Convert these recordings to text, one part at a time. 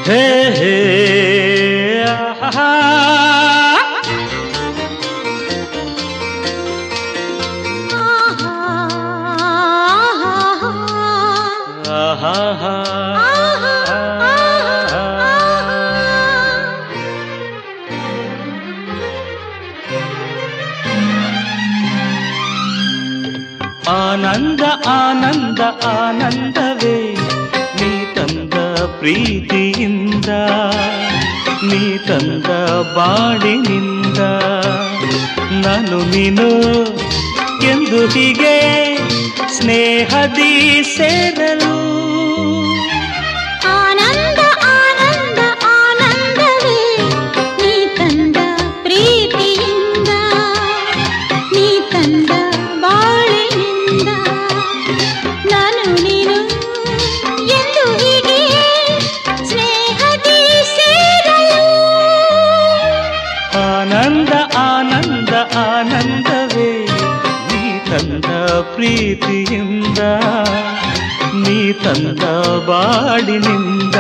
ಹೇ ಹೇ ಆಹಾ. ಆಹಾಹಾ. ಆನಂದ ಆನಂದ ಆನಂದವೇ ನೀ ತಂದ ಪ್ರೀತಿಯಿಂದ ನೀ ತಂದ ಬಾಳಿನಿಂದ ನಾನು ನೀನು ಎಂದು ಹೀಗೆ ಸ್ನೇಹದಿ ಸೇರಲು ಆನಂದ ಆನಂದ ಆನಂದವೇ ನೀ ತಂದ ಪ್ರೀತಿಯಿಂದ ನೀ ತಂದ ಬಾಳಿನಿಂದ ನಾನು ನೀನು ಎಂದು ಹೀಗೆ ಸ್ನೇಹದಿ ಸೇರಲು ಆನಂದ ಆನಂದ ಆನಂದವೇ ನೀ ತಂದ ಪ್ರೀತಿಯಿಂದ ನೀ ತಂದ ಬಾಡಿನಿಂದ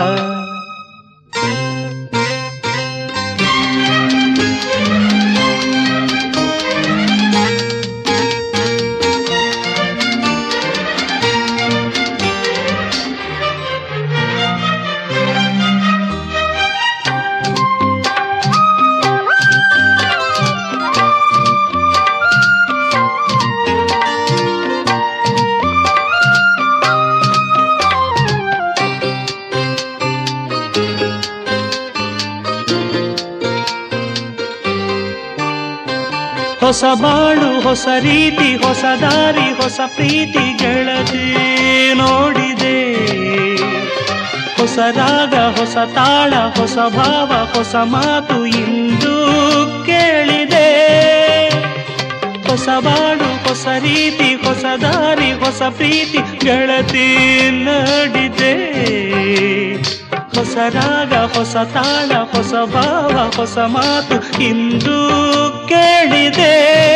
ಹೊಸ ಬಾಳು ಹೊಸ ರೀತಿ ಹೊಸ ದಾರಿ ಹೊಸ ಪ್ರೀತಿ ಗೆಳತಿ ನೋಡಿದೆ ಹೊಸ ರಾಗ ಹೊಸ ತಾಳ ಹೊಸ ಭಾವ ಹೊಸ ಮಾತು ಇಂದು ಕೇಳಿದೆ ಹೊಸ ಬಾಳು ಹೊಸ ರೀತಿ ಹೊಸ ದಾರಿ ಹೊಸ ಪ್ರೀತಿ ಗೆಳತಿ ನೋಡಿದೆ ಹೊಸ ರಾಗ ಹೊಸ ತಾಳ ಹೊಸ ಭಾವ ಹೊಸ ಮಾತು ಇಂದು ಕೇಳಿದೆ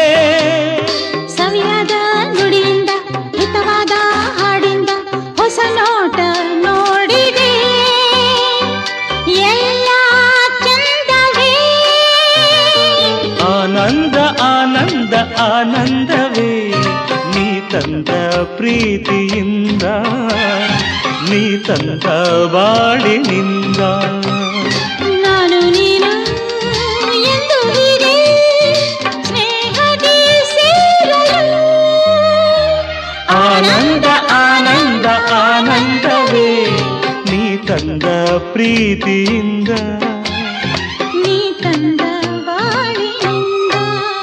ಸವಿಯಾದ ನುಡಿಯಿಂದ ಹಿತವಾದ ಹಾಡಿಂದ ಹೊಸ ನೋಟ ನೋಡಿದೆ ಎಲ್ಲ ಚಂದವೇ ಆನಂದ ಆನಂದ ಆನಂದವೇ ನೀ ತಂದ ಪ್ರೀತಿಯಿಂದ ನೀ ತಂದ ಬಾಳಿನಿಂದ ನಾನು ನೀನು ಎಂದು ಹೀಗೆ ಸ್ನೇಹದಿ ಸೇರಲು ಆನಂದ ಆನಂದ ಆನಂದವೇ ನೀ ತಂದ ಪ್ರೀತಿಯಿಂದ ನೀ ತಂದ ಬಾಳಿನಿಂದ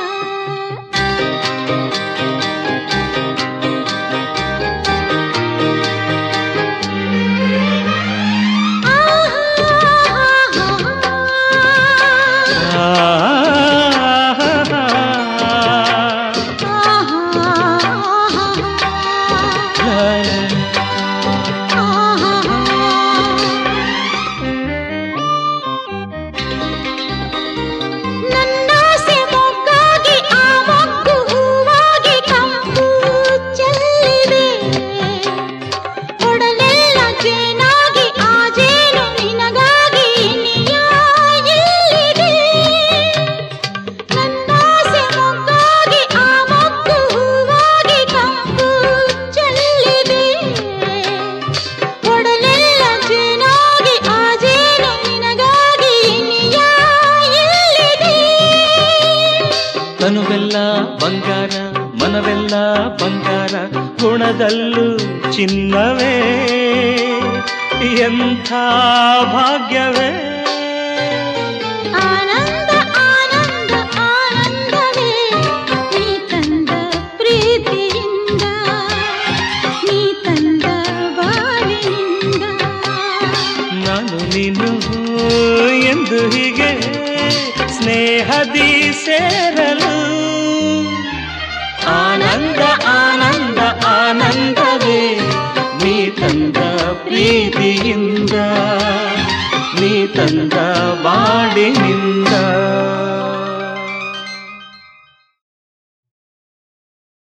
ನನ್ನಾಸೆ ಮೊಗ್ಗಾಗಿ ಆ ಮೊಗ್ಗು ಹೂವಾಗಿ ಕಂಪು ಚೆಲ್ಲಿದೆ ಕೊಡಲೆಲ್ಲ ಜೇನಾಗಿ ಆ ಜೇನು ನಿನಗಾಗಿ ಇನಿಯ ಎಲ್ಲಿದೆ ನನ್ನಾಸೆ ಮೊಗ್ಗಾಗಿ ಆ ಮೊಗ್ಗು ಹೂವಾಗಿ ಕಂಪು ಚೆಲ್ಲಿದೆ ಕೊಡಲೆಲ್ಲ ಜೇನಾಗಿ ಆ ಜೇನು ನಿನಗಾಗಿ ಇನಿಯ ಎಲ್ಲಿದೆ ತನುವೆಲ್ಲ ಬಂಗಾರ ಮನವೆಲ್ಲ ಬಂಗಾರ ಗುಣದಲ್ಲೂ ಚಿನ್ನವೇ ಎಂಥ ಭಾಗ್ಯವೇ ಆನಂದ ಆನಂದ ಆನಂದವೇ ನೀ ತಂದ ಪ್ರೀತಿಯಿಂದ ನೀ ತಂದ ಬಾಳಿನಿಂದ ನಾನು ನೀನು ಎಂದು ಹೀಗೆ ಸ್ನೇಹದಿ ಸೇರಲು ಆನಂದ ಆನಂದ ಆನಂದವೇ ನೀ ತಂದ ಪ್ರೀತಿಯಿಂದ ನೀ ತಂದ ಬಾಡಿನಿಂದ